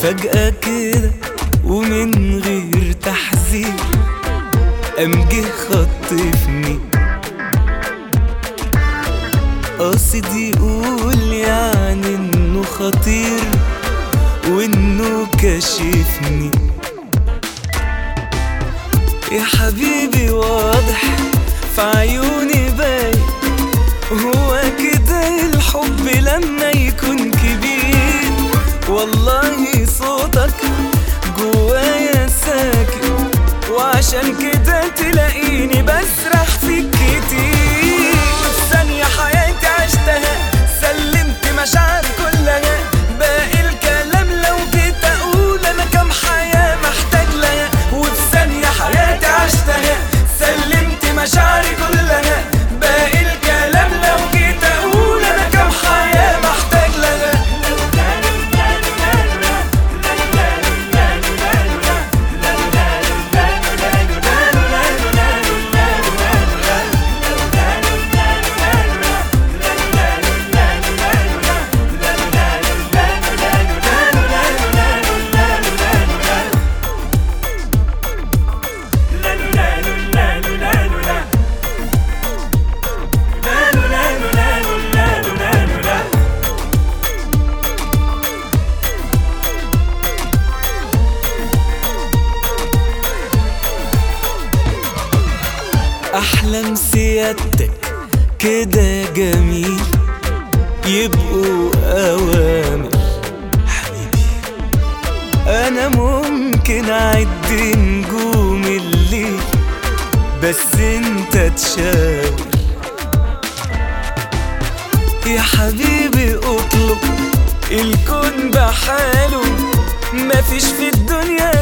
فجأة كده ومن غير تحذير قام جه خطفني قاصد يقول يعني انه خطير وانه كشفني يا حبيبي واضح في عيوني باين هو كده الحب لما يكون كبير والله صوتك جوايا ساكن وعشان كده تلاقيني بسرح فيك كتير في ثانية حياتي عشتها سلمت مشاعري كلها باقي الكلام لو جيت اقول انا كام حياة محتاج لها وفي ثانية حياتي عشتها سلمت مشاعري كلها باقي الكلام لو جيت اقول انا كام حياة محتاج لها أحلام سيادتك كده جميل يبقوا أوامر حبيبي أنا ممكن أعد نجوم الليل بس أنت تشاور يا حبيبي اطلب الكون بحاله مفيش في الدنيا